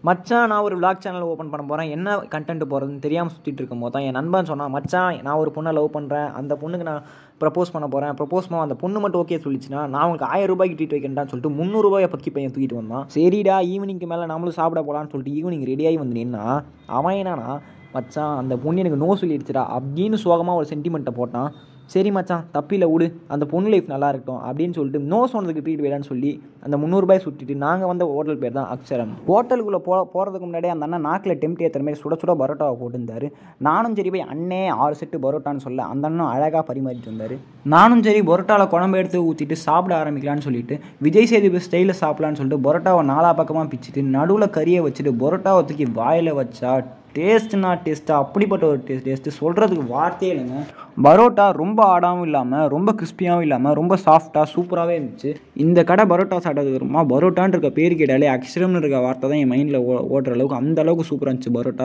மச்சான் நான் ஒரு vlog சேனல் ஓப்பன் பண்ண போகிறேன் என்ன கண்டென்ட் போகிறதுன்னு தெரியாமல் சுற்றிட்டு இருக்கும் போது தான் என் நண்பன் சொன்னான் மச்சான் நான் ஒரு பொண்ணை லவ் பண்ணுறேன் அந்த பொண்ணுக்கு நான் ப்ரப்போஸ் பண்ண போகிறேன் ப்ரப்போஸ் பண்ண அந்த பொண்ணு மட்டும் ஓகே சொல்லிச்சுன்னா நான் உங்களுக்கு ஆயிரம் ரூபாய்க்கு ட்ரீட் வைக்கிறேன்டான்னு சொல்லிட்டு முந்நூறுபாயை பக்கி பையன் தூக்கிட்டு வந்தான் சரிடா ஈவினிங்க்கு மேலே நம்மளும் சாப்பிட போகலான்னு சொல்லிட்டு ஈவினிங் ரெடியாகி வந்து நின்னா அவன் என்னன்னா மச்சான் அந்த பொண்ணு எனக்கு நோ சொல்லிடுச்சுடா அப்படின்னு சோகமாக ஒரு சென்டிமெண்ட்டை போட்டான் சரி மச்சான் தப்பில்லை விடு அந்த பொண்ணு லைஃப் நல்லா இருக்கட்டும் அப்படின்னு சொல்லிட்டு நோ சொன்னதுக்கு ட்ரீட் வேடான்னு சொல்லி அந்த முந்நூறுபாய் சுட்டிட்டு நாங்கள் வந்த ஹோட்டல் பேர் தான் அக்ஷரம் ஹோட்டலுக்குள்ளே போ போகிறதுக்கு முன்னாடியே அந்த அண்ணன் நாக்கில் டெம்ட் ஏற்றுற மாதிரி சுட சுட பரோட்டாவை போட்டிருந்தாரு நானும் சரி போய் அண்ணே ஆறு செட்டு பரோட்டான்னு சொல்ல அந்த அண்ணன் அழகாக பரிமாறிட்டு வந்தார் நானும் சரி பரோட்டாவில் குழம்பு எடுத்து ஊற்றிட்டு சாப்பிட ஆரம்பிக்கலான்னு சொல்லிட்டு விஜய் சேதுபதி ஸ்டைலில் சாப்பிடலான்னு சொல்லிட்டு பரோட்டாவை நாலா பக்கமாக பிச்சுட்டு நடுவில் கறியை வச்சுட்டு பரோட்டாவை தூக்கி வாயில் வச்சா டேஸ்ட்னா டேஸ்ட்டு அப்படிப்பட்ட ஒரு டேஸ்ட் டேஸ்ட்டு சொல்கிறதுக்கு வார்த்தையே இல்லைங்க பரோட்டா ரொம்ப ஆடாவும் இல்லாமல் ரொம்ப கிறிஸ்பியாகவும் இல்லாமல் ரொம்ப சாஃப்டாக சூப்பராகவே இருந்துச்சு இந்த கடை பரோட்டா சாப்பிட்டதுக்கு ரொம்ப பரோட்டான்னு இருக்க பேர் கேட்டாலே அக்ஷரம்னு இருக்க வார்த்தை தான் என் மைண்டில் ஓ ஓடுற அளவுக்கு அந்த அளவுக்கு சூப்பராக இருந்துச்சு பரோட்டா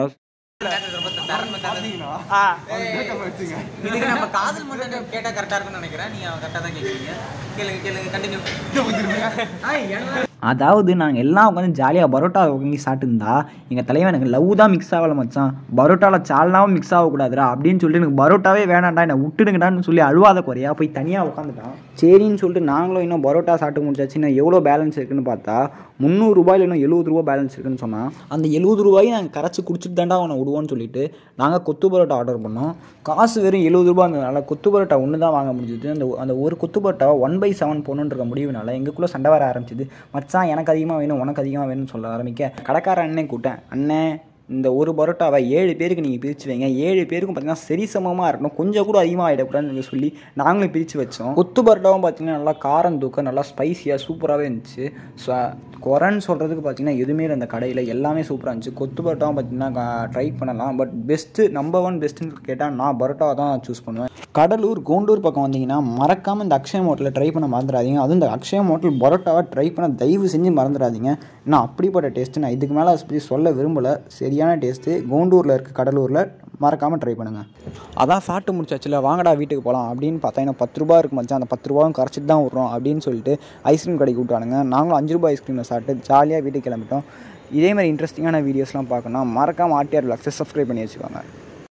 இதுக்கு நம்ம காதல் மட்டும் கேட்டா கரெக்டா இருக்கும்னு நினைக்கிறேன் நீங்க கரெக்டா தான் கேக்குறீங்க கேளுங்க கேளுங்க கண்டினியூ அதாவது நாங்கள் எல்லாம் உட்காந்து ஜாலியாக பரோட்டா வாங்கி சாப்பிட்டுருந்தா எங்கள் தலைவன் எனக்கு லவ் தான் மிக்ஸ் ஆகலை மச்சான் பரோட்டாவில் சால்னாவும் மிக்ஸ் ஆகக்கூடாதுடா அப்படின்னு சொல்லிட்டு எனக்கு பரோட்டாவே வேணாம்டா என்னை விட்டுடுங்கடான்னு சொல்லி அழுவாத குறையா போய் தனியாக உட்காந்துட்டான் சரின்னு சொல்லிட்டு நாங்களும் இன்னும் பரோட்டா சாப்பிட்டு முடிச்சாச்சு இன்னும் எவ்வளோ பேலன்ஸ் இருக்குன்னு பார்த்தா முந்நூறுரூபாயில் இன்னும் எழுபது ரூபா பேலன்ஸ் இருக்குன்னு சொன்னான் அந்த எழுபது ரூபாயும் நாங்கள் கரைச்சி குடிச்சிட்டு தாண்டா அவனை விடுவோன்னு சொல்லிட்டு நாங்கள் கொத்து பரோட்டா ஆர்டர் பண்ணோம் காசு வெறும் எழுபது ரூபா இருந்ததுனால கொத்து பரோட்டா ஒன்று தான் வாங்க முடிஞ்சது அந்த அந்த ஒரு கொத்து பரோட்டாவை ஒன் பை செவன் போகணுன்ற முடிவுனால எங்களுக்குள்ளே சண்டை வர ஆரம்பிச்சது மச்சான் எனக்கு அதிகமாக வேணும் உனக்கு அதிகமாக வேணும்னு சொல்ல ஆரம்பிக்க கடைக்கார அண்ணன் கூட்டேன் அண்ணன் இந்த ஒரு பரோட்டாவை ஏழு பேருக்கு நீங்கள் பிரித்து வைங்க ஏழு பேருக்கும் பார்த்தீங்கன்னா சரிசமமாக இருக்கணும் கொஞ்சம் கூட அதிகமாக ஆகிடக்கூடாதுன்னு சொல்லி நாங்களும் பிரித்து வச்சோம் கொத்து பரோட்டாவும் பார்த்தீங்கன்னா நல்லா காரம் தூக்க நல்லா ஸ்பைசியாக சூப்பராகவே இருந்துச்சு ஸோ குறைன்னு சொல்கிறதுக்கு பார்த்தீங்கன்னா எதுவுமே இல்லை அந்த கடையில் எல்லாமே சூப்பராக இருந்துச்சு கொத்து பரோட்டாவும் பார்த்தீங்கன்னா ட்ரை பண்ணலாம் பட் பெஸ்ட்டு நம்பர் ஒன் பெஸ்ட்டுன்னு கேட்டால் நான் பரோட்டாவை தான் சூஸ் பண்ணுவேன் கடலூர் கோண்டூர் பக்கம் வந்தீங்கன்னா மறக்காமல் இந்த அக்ஷயம் ஹோட்டலில் ட்ரை பண்ண மறந்துடாதீங்க அதுவும் இந்த அக்ஷயம் ஹோட்டல் பரோட்டாவை ட்ரை பண்ண தயவு செஞ்சு மறந்துடாதீங்க நான் அப்படிப்பட்ட டேஸ்ட்டு நான் இதுக்கு மேலே பற்றி சொல்ல விரும்பலை சரியான டேஸ்ட்டு கோண்டூரில் இருக்க கடலூரில் மறக்காமல் ட்ரை பண்ணுங்கள் அதான் சாப்பிட்டு முடிச்சாச்சுல வாங்கடா வீட்டுக்கு போகலாம் அப்படின்னு பார்த்தா எனக்கு பத்து ரூபா இருக்கு மச்சான் அந்த பத்து ரூபாவும் கரைச்சிட்டு தான் விட்றோம் அப்படின்னு சொல்லிட்டு ஐஸ்கிரீம் கடைக்கு விட்டானுங்க நாங்களும் அஞ்சு ரூபாய் ஐஸ்கிரீமை சாப்பிட்டு ஜாலியாக வீட்டுக்கு கிளம்பிட்டோம் இதே மாதிரி இன்ட்ரெஸ்டிங்கான வீடியோஸ்லாம் பார்க்கணும் மறக்காமல் ஆர்டிஆர் விளாக்ஸை சப்ஸ்கிரைப் பண்ணி வச்சுக்கோங்க